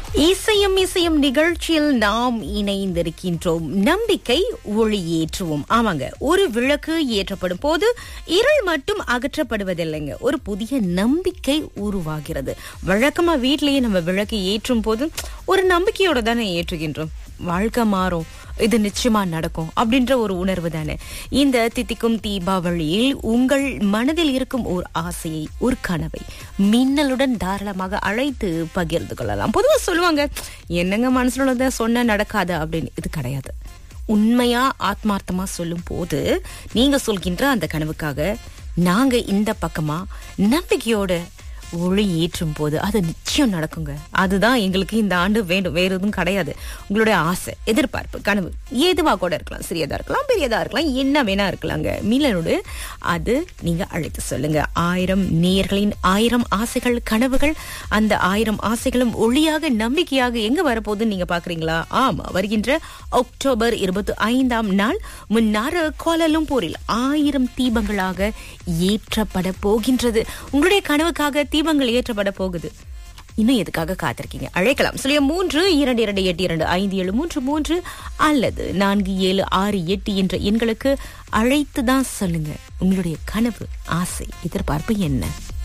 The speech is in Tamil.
இசையும் இசையும் நிகழ்ச்சியில் நாம் இணைந்திருக்கின்றோம் நம்பிக்கை ஒளியேற்றுவோம் ஆமாங்க ஒரு விளக்கு ஏற்றப்படும் போது இருள் மட்டும் அகற்றப்படுவதில்லைங்க ஒரு புதிய நம்பிக்கை உருவாகிறது வழக்கமா வீட்லயே நம்ம விளக்கு ஏற்றும் போது ஒரு நம்பிக்கையோட தானே ஏற்றுகின்றோம் வாழ்க்கை மாறும் இது நிச்சயமா நடக்கும் அப்படின்ற ஒரு உணர்வு தானே இந்த தித்திக்கும் தீபாவளியில் உங்கள் மனதில் இருக்கும் ஒரு ஆசையை ஒரு கனவை மின்னலுடன் தாராளமாக அழைத்து பகிர்ந்து கொள்ளலாம் பொதுவா சொல்லுவாங்க என்னங்க மனசுல உள்ளதை சொன்ன நடக்காது அப்படின்னு இது கிடையாது உண்மையா ஆத்மார்த்தமா சொல்லும் போது நீங்க சொல்கின்ற அந்த கனவுக்காக நாங்க இந்த பக்கமா நம்பிக்கையோட ஒளி ஏற்றும் போது அது நிச்சயம் நடக்குங்க அதுதான் எங்களுக்கு இந்த ஆண்டு வேண்டும் வேற எதுவும் கிடையாது உங்களுடைய ஆசை எதிர்பார்ப்பு கனவு ஏதுவா கூட இருக்கலாம் சிறியதா இருக்கலாம் பெரியதா இருக்கலாம் என்ன வேணா இருக்கலாங்க மீனனோடு அது நீங்க அழைத்து சொல்லுங்க ஆயிரம் நேயர்களின் ஆயிரம் ஆசைகள் கனவுகள் அந்த ஆயிரம் ஆசைகளும் ஒளியாக நம்பிக்கையாக எங்க வரப்போகுதுன்னு நீங்க பாக்குறீங்களா ஆமா வருகின்ற அக்டோபர் இருபத்தி ஐந்தாம் நாள் முன்னாறு கோலலும்பூரில் ஆயிரம் தீபங்களாக ஏற்றப்பட போகின்றது உங்களுடைய கனவுக்காக தீபங்கள் ஏற்றப்பட போகுது இன்னும் எதுக்காக காத்திருக்கீங்க அழைக்கலாம் சொல்லிய மூன்று இரண்டு இரண்டு எட்டு இரண்டு ஐந்து ஏழு மூன்று மூன்று அல்லது நான்கு ஏழு ஆறு எட்டு என்ற எண்களுக்கு அழைத்து தான் சொல்லுங்க உங்களுடைய கனவு ஆசை எதிர்பார்ப்பு என்ன